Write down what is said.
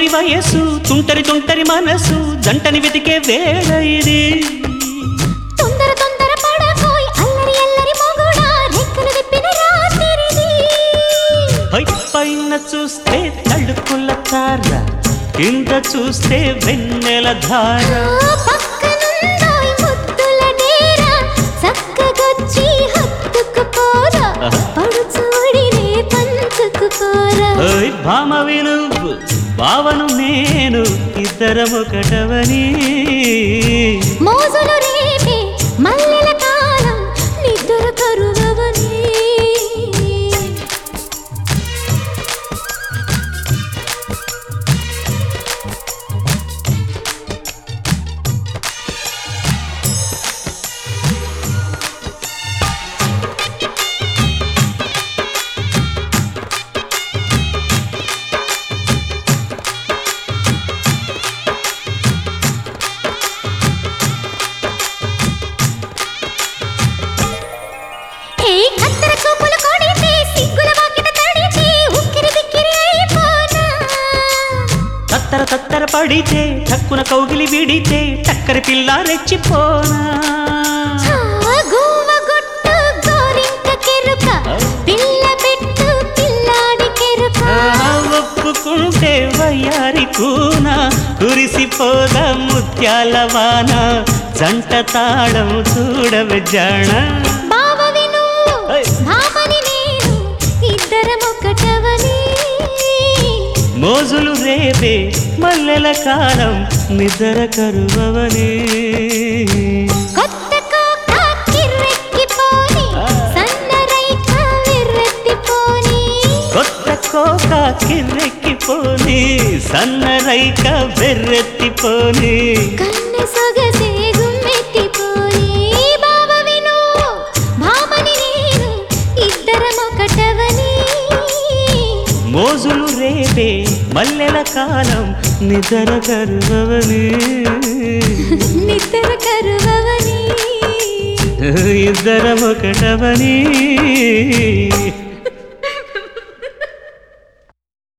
వయస్సు తుంటరి తుంటరి మనసు జంటని వెతికే వేళ ఇది తొందర తొందర పడకోయ్ అల్లరి అల్లరి మొగుడా రెక్కలు విప్పిన రాత్రిది పై పైన చూస్తే తడుకుల తార కింద చూస్తే వెన్నెల ధార ఆ పక్కనుందోయ్ ముద్దుల డేరా చక్కగొచ్చి హత్తుకుపోరా పడుచూడినే పంచుకుపోరా ఓయ్ భామ వినువ్వు భావను నేను ఇద్దరమొకటవని మోజులు రేపే మల్లెల కాలం నిద్ర కరువవని హే కత్తెర చూపులు కొడితే సిగ్గుల వాకిట తడితే ఉక్కిరి బిక్కిరి అయిపోనా తత్తర తత్తర పడితే టక్కున కౌగిలి విడితే టక్కరి పిల్ల రెచ్చిపోనా ఆ గువ్వ గుట్టు గోరింక కెరుక పిల్ల పెట్టు పిల్లాడి కెరుక ఆ, ఒప్పుకుంటే వయ్యారి కూన కురిసిపోద ముత్యాల వాన జంట తాళం చూడవే జాణ బావ విను ఏయ్. భామని నేను ఇద్దరం ఒకటవని మోజులు రేపే మల్లెల కాలం నిద్ర కరువవని కొత్త కోక కిర్రెక్కిపోని ఆ. సన్నరైక విర్రెత్తిపోని కొత్త కోక కిర్రెక్కిపోని సన్నరైక బెర్రెత్తిపోని కన్నె సొగసే గుమ్మెత్తిపోని బావ విను భామని నేను ఇద్దరం ఒకటవని మోజులు రేపే మల్లెల కాలం నిద్ర కరువవని నిద్ర కరువవని ఇద్దరం ఒకటవని